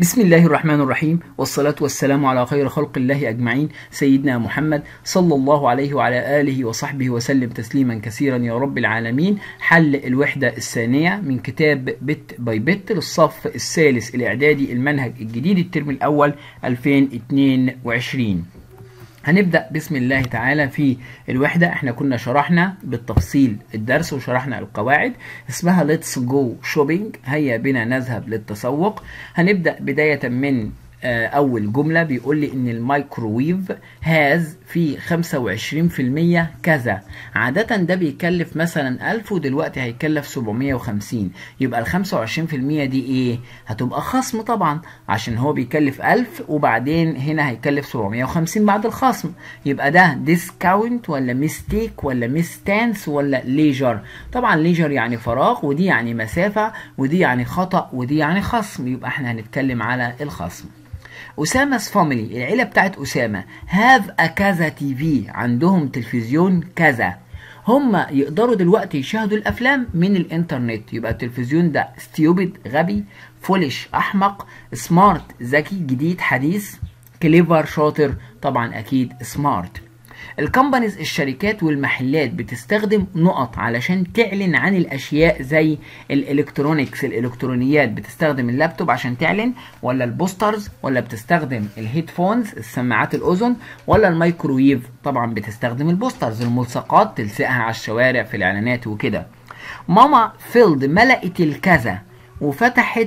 بسم الله الرحمن الرحيم والصلاة والسلام على خير خلق الله أجمعين سيدنا محمد صلى الله عليه وعلى آله وصحبه وسلم تسليما كثيرا يا رب العالمين حل الوحدة الثانية من كتاب بت باي بت للصف الثالث الإعدادي المنهج الجديد الترم الأول 2022 هنبدأ بسم الله تعالى في الوحدة احنا كنا شرحنا بالتفصيل الدرس وشرحنا القواعد اسمها let's go shopping هيا بنا نذهب للتسوق هنبدأ بداية من آه، أول جملة بيقول لي إن الميكروويف هاز في 25% كذا عادة ده بيكلف مثلا 1000 ودلوقتي هيكلف 750 يبقى ال 25% دي إيه؟ هتبقى خصم طبعا عشان هو بيكلف 1000 وبعدين هنا هيكلف 750 بعد الخصم يبقى ده ديسكاونت ولا ميستيك ولا ميستانس ولا ليجر طبعا ليجر يعني فراغ ودي يعني مسافة ودي يعني خطأ ودي يعني خصم يبقى احنا هنتكلم على الخصم أسامة فاميلي العيلة بتاعت أسامة هاف أ كذا تي في عندهم تلفزيون كذا هم يقدروا دلوقتي يشاهدوا الأفلام من الإنترنت يبقى التلفزيون ده ستيوبد غبي فولش أحمق سمارت ذكي جديد حديث كليفر شاطر طبعا أكيد سمارت الكومبانيز الشركات والمحلات بتستخدم نقط علشان تعلن عن الاشياء زي الالكترونيكس الالكترونيات بتستخدم اللابتوب عشان تعلن ولا البوسترز ولا بتستخدم الهيدفونز السماعات الاذن ولا الميكرويف طبعا بتستخدم البوسترز الملصقات تلصقها على الشوارع في الاعلانات وكده ماما فيلد ملأت الكذا وفتحت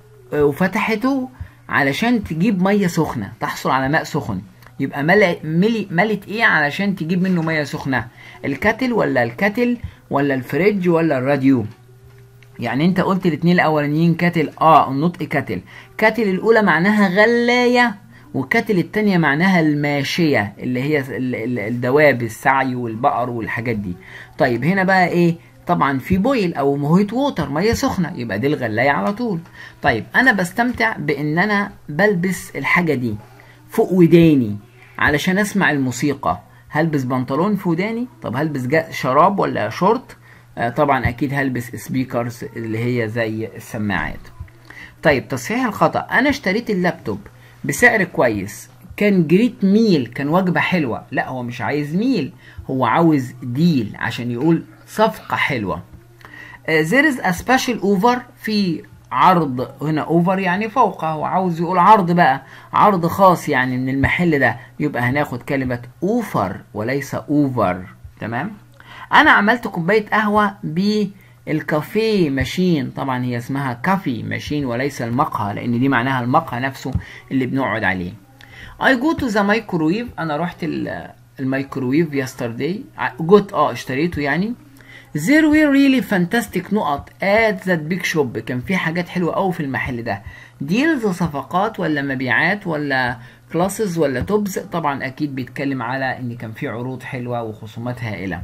وفتحته علشان تجيب ميه سخنه تحصل على ماء سخن يبقى ملأ ملي ملت ايه علشان تجيب منه ميه سخنه الكاتل ولا الكاتل ولا الفريج ولا الراديو يعني انت قلت الاتنين الاولانيين كاتل اه النطق كاتل كاتل الاولى معناها غلايه وكاتل التانية معناها الماشية اللي هي ال- ال- الدواب السعي والبقر والحاجات دي طيب هنا بقى ايه طبعا في بويل او مهيت ووتر ميه سخنه يبقى دي الغلايه على طول طيب انا بستمتع بان انا بلبس الحاجه دي فوق وداني علشان اسمع الموسيقى هلبس بنطلون في وداني طب هلبس جا- شراب ولا شورت آه طبعا اكيد هلبس سبيكرز اللي هي زي السماعات طيب تصحيح الخطأ انا اشتريت اللابتوب بسعر كويس كان جريت ميل كان وجبة حلوة لا هو مش عايز ميل هو عاوز ديل عشان يقول صفقة حلوة there is a special offer في عرض هنا اوفر يعني فوق هو عاوز يقول عرض بقى عرض خاص يعني من المحل ده يبقى هناخد كلمة اوفر وليس اوفر تمام انا عملت كوباية قهوة بالكافيه ماشين طبعا هي اسمها كافي ماشين وليس المقهى لان دي معناها المقهى نفسه اللي بنقعد عليه I go to the microwave انا رحت ال- الميكروويف yesterday جوت اه اشتريته يعني There were really fantastic نقط at that big shop كان في حاجات حلوة قوي في المحل ده ديلز صفقات ولا مبيعات ولا كلاسز ولا توبز طبعا اكيد بيتكلم على ان كان في عروض حلوة وخصومات هائلة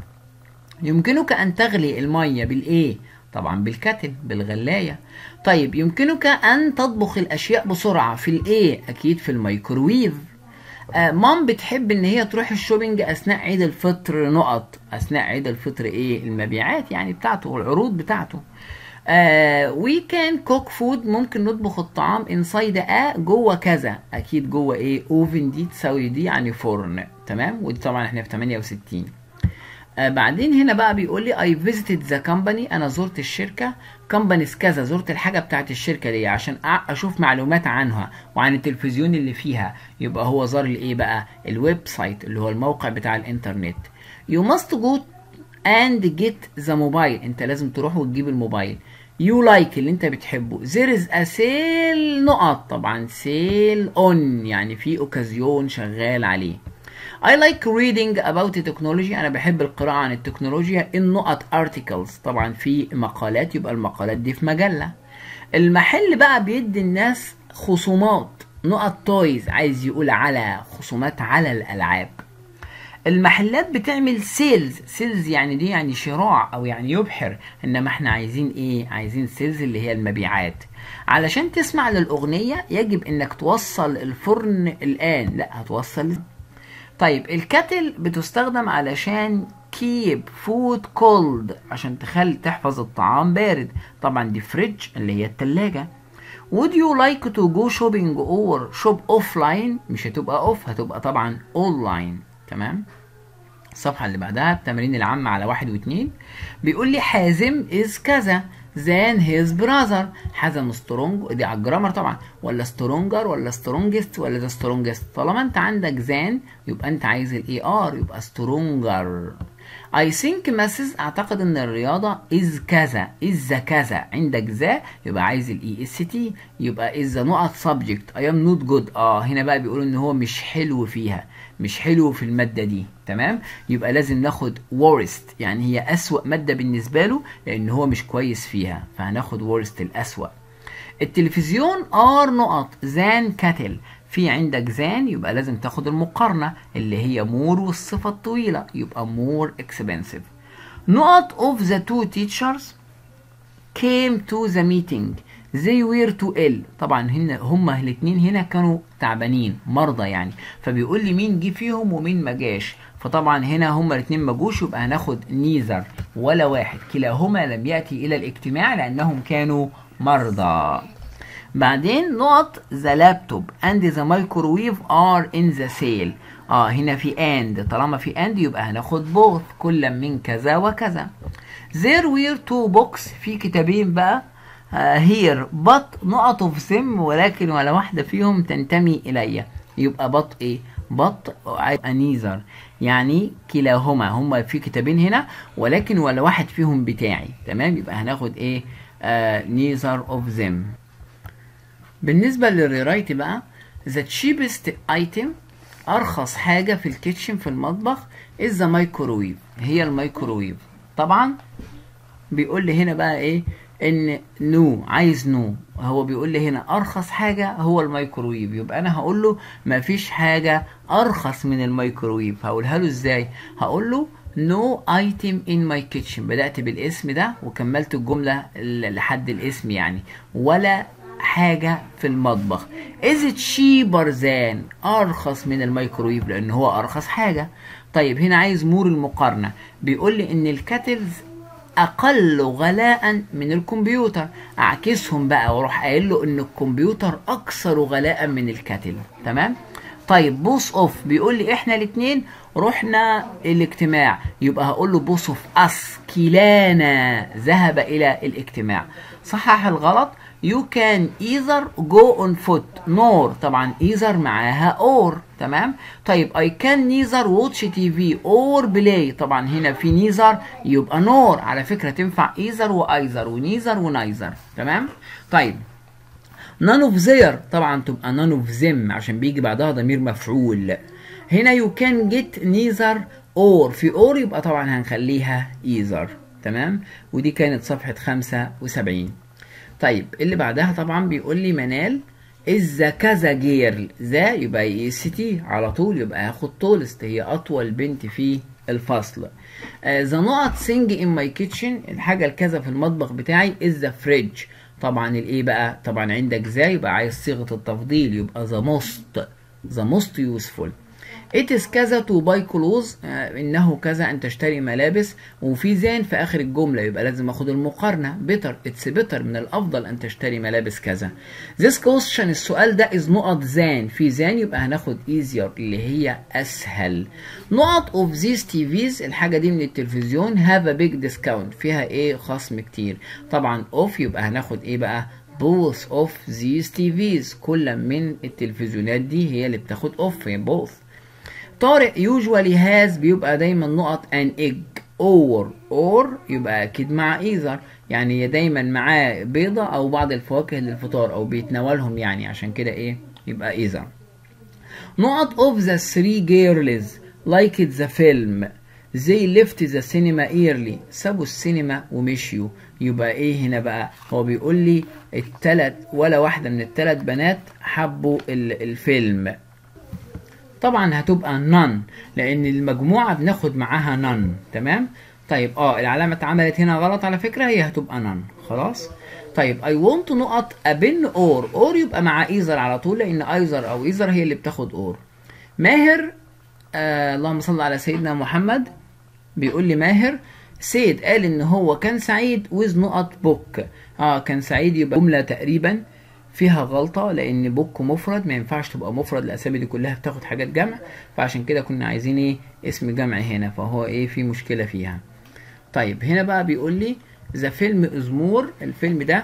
يمكنك أن تغلي المية بالإيه؟ طبعا بالكتل بالغلاية طيب يمكنك أن تطبخ الأشياء بسرعة في الإيه؟ أكيد في الميكروويف آه مام بتحب ان هي تروح الشوبينج اثناء عيد الفطر نقط اثناء عيد الفطر ايه المبيعات يعني بتاعته والعروض بتاعته وي كان كوك فود ممكن نطبخ الطعام انسايد ا جوه كذا اكيد جوه ايه اوفن دي تساوي دي يعني فرن تمام ودي طبعا احنا في 68 آه بعدين هنا بقى بيقول لي اي فيزيتد ذا كومباني انا زرت الشركه كومبانيز كذا زرت الحاجه بتاعت الشركه دي عشان أ- اشوف معلومات عنها وعن التلفزيون اللي فيها يبقى هو زار الايه بقى الويب سايت اللي هو الموقع بتاع الانترنت يو ماست جو اند جيت ذا موبايل انت لازم تروح وتجيب الموبايل يو لايك اللي انت بتحبه there is a sale نقط طبعا سيل اون يعني في اوكازيون شغال عليه I like reading about technology أنا بحب القراءة عن التكنولوجيا النقط articles طبعا في مقالات يبقى المقالات دي في مجلة المحل بقى بيدي الناس خصومات نقط تويز عايز يقول على خصومات على الألعاب المحلات بتعمل سيلز سيلز يعني دي يعني شراع او يعني يبحر انما احنا عايزين ايه عايزين سيلز اللي هي المبيعات علشان تسمع للاغنيه يجب انك توصل الفرن الان لا هتوصل طيب الكاتل بتستخدم علشان كيب فود كولد عشان تخلي تحفظ الطعام بارد طبعا دي فريج اللي هي التلاجة would you like to go shopping or shop offline مش هتبقى off هتبقى طبعا online تمام الصفحة اللي بعدها التمرين العام على واحد واثنين بيقول لي حازم is كذا than his brother حازم سترونج دي على الجرامر طبعا ولا سترونجر ولا سترونجست ولا ذا سترونجست طالما انت عندك than يبقى انت عايز الاي ار يبقى سترونجر I think مسز اعتقد ان الرياضة is كذا is ذا كذا عندك ذا يبقى عايز الاي اس تي يبقى is ذا نقط subject I am not good اه هنا بقى بيقولوا ان هو مش حلو فيها مش حلو في المادة دي تمام يبقى لازم ناخد worst يعني هي أسوأ مادة بالنسبة له لأن هو مش كويس فيها فهناخد worst الأسوأ التلفزيون ار نقط زان كاتل في عندك زان يبقى لازم تاخد المقارنة اللي هي مور والصفة الطويلة يبقى مور expensive نقط of the two teachers came to the meeting they were to ill طبعا هنا هما الاثنين هنا كانوا تعبانين مرضى يعني فبيقول لي مين جه فيهم ومين ما جاش فطبعا هنا هما الاثنين ما جوش يبقى هناخد نيزر ولا واحد كلاهما لم ياتي الى الاجتماع لانهم كانوا مرضى بعدين نقط the laptop and the microwave are in the sale اه هنا في and طالما في and يبقى هناخد both كل من كذا وكذا there were two books في كتابين بقى هير بط نقط في سم ولكن ولا واحدة فيهم تنتمي إلي يبقى بط إيه؟ بط نيزر يعني كلاهما هما في كتابين هنا ولكن ولا واحد فيهم بتاعي تمام يبقى هناخد إيه؟ نيزر اوف ذم بالنسبة للريرايت بقى the cheapest item أرخص حاجة في الكيتشن في المطبخ is the microwave هي الميكروويف طبعا بيقول لي هنا بقى ايه ان نو عايز نو هو بيقول لي هنا ارخص حاجه هو الميكروويف يبقى انا هقول له مفيش حاجه ارخص من الميكروويف هقولها له ازاي هقول له نو ايتم ان ماي كيتشن بدات بالاسم ده وكملت الجمله لحد الاسم يعني ولا حاجة في المطبخ is it cheaper than أرخص من الميكرويف لأن هو أرخص حاجة طيب هنا عايز مور المقارنة بيقول لي إن الكاتلز اقل غلاء من الكمبيوتر اعكسهم بقى واروح قايل له ان الكمبيوتر اكثر غلاء من الكاتل تمام طيب بوس اوف بيقول لي احنا الاثنين رحنا الاجتماع يبقى هقول له بوس اوف اس كلانا ذهب الى الاجتماع صحح الغلط you can either go on foot nor طبعا either معاها or تمام طيب I can neither watch TV or play طبعا هنا في neither يبقى nor على فكرة تنفع either و either و neither و neither تمام طيب none of their طبعا تبقى none of them عشان بيجي بعدها ضمير مفعول هنا you can get neither or في or يبقى طبعا هنخليها either تمام ودي كانت صفحة 75 طيب اللي بعدها طبعا بيقول لي منال إذا كذا جيرل ذا يبقى اي سي تي على طول يبقى هاخد تولست هي أطول بنت في الفصل ذا نقط سينج ان ماي كيتشن الحاجة الكذا في المطبخ بتاعي از ذا فريج طبعا الايه بقى طبعا عندك ذا يبقى عايز صيغة التفضيل يبقى ذا موست ذا موست يوسفول It is كذا to buy clothes آه انه كذا ان تشتري ملابس وفي زان في اخر الجمله يبقى لازم اخد المقارنه better it's better من الافضل ان تشتري ملابس كذا this question السؤال ده is نقط زان في زان يبقى هناخد easier اللي هي اسهل نقط of these TVs الحاجه دي من التلفزيون have a big discount فيها ايه خصم كتير طبعا off يبقى هناخد ايه بقى both of these TVs كل من التلفزيونات دي هي اللي بتاخد off both طارق usually has بيبقى دايما نقط an egg or or يبقى اكيد مع either يعني دايما معاه بيضة او بعض الفواكه للفطار او بيتناولهم يعني عشان كده ايه يبقى either نقط of the three girls liked the film they left the cinema early سابوا السينما ومشيوا يبقى ايه هنا بقى هو بيقول لي التلات ولا واحدة من التلات بنات حبوا الفيلم طبعا هتبقى none لان المجموعه بناخد معاها none تمام طيب اه العلامه اتعملت هنا غلط على فكره هي هتبقى none خلاص طيب I want نقط a pen or or يبقى مع either على طول لان either او either هي اللي بتاخد or ماهر آه اللهم صل على سيدنا محمد بيقول لي ماهر سيد قال ان هو كان سعيد with نقط book اه كان سعيد يبقى جمله تقريبا فيها غلطة لأن بوك مفرد ما ينفعش تبقى مفرد الأسامي دي كلها بتاخد حاجات جمع فعشان كده كنا عايزين إيه اسم جمع هنا فهو إيه في مشكلة فيها طيب هنا بقى بيقول لي ذا فيلم از مور الفيلم ده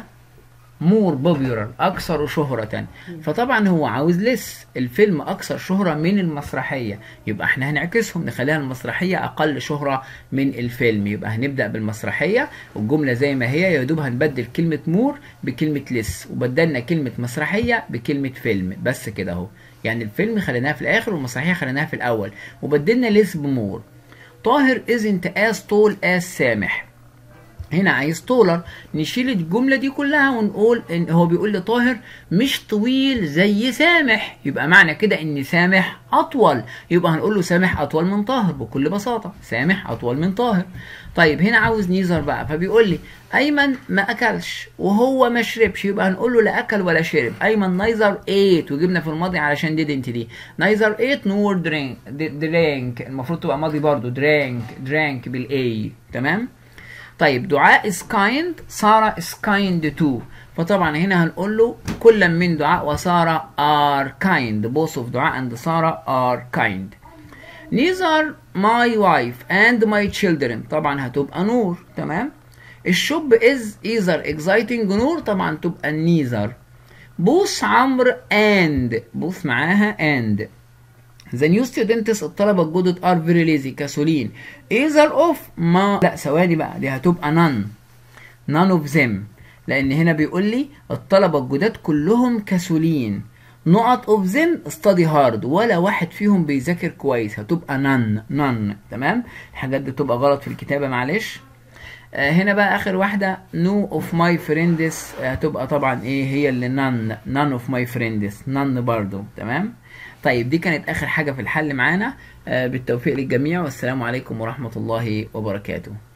مور بوبيولار اكثر شهرة فطبعا هو عاوز لس الفيلم اكثر شهرة من المسرحية يبقى احنا هنعكسهم نخليها المسرحية اقل شهرة من الفيلم يبقى هنبدأ بالمسرحية والجملة زي ما هي يا دوب هنبدل كلمة مور بكلمة لس وبدلنا كلمة مسرحية بكلمة فيلم بس كده اهو يعني الفيلم خليناها في الاخر والمسرحية خليناها في الاول وبدلنا لس بمور طاهر isn't as tall as سامح هنا عايز طولر نشيل الجملة دي كلها ونقول ان هو بيقول لي طاهر مش طويل زي سامح يبقى معنى كده ان سامح اطول يبقى هنقول له سامح اطول من طاهر بكل بساطة سامح اطول من طاهر طيب هنا عاوز نيزر بقى فبيقول لي ايمن ما اكلش وهو ما شربش يبقى هنقول له لا اكل ولا شرب ايمن نايزر ايت وجبنا في الماضي علشان ديدنت دي نايزر ايت نور درينك درينك المفروض تبقى ماضي برضو درينك درينك بالاي تمام طيب دعاء is kind سارة is kind too فطبعا هنا هنقول له كل من دعاء وسارة are kind both of دعاء and سارة are kind neither my wife and my children طبعا هتبقى نور تمام الشوب is either exciting نور طبعا تبقى neither بوس عمرو and بوس معاها and The new students الطلبة الجدد are very lazy كسولين either of ما لا ثواني بقى دي هتبقى none none of them لأن هنا بيقول لي الطلبة الجداد كلهم كسولين نقط of them study hard ولا واحد فيهم بيذاكر كويس هتبقى none none تمام الحاجات دي بتبقى غلط في الكتابة معلش آه هنا بقى اخر واحده no of my friends هتبقى طبعا ايه هي اللي none none of my friends none برضو تمام طيب دي كانت اخر حاجه في الحل معانا آه بالتوفيق للجميع والسلام عليكم ورحمه الله وبركاته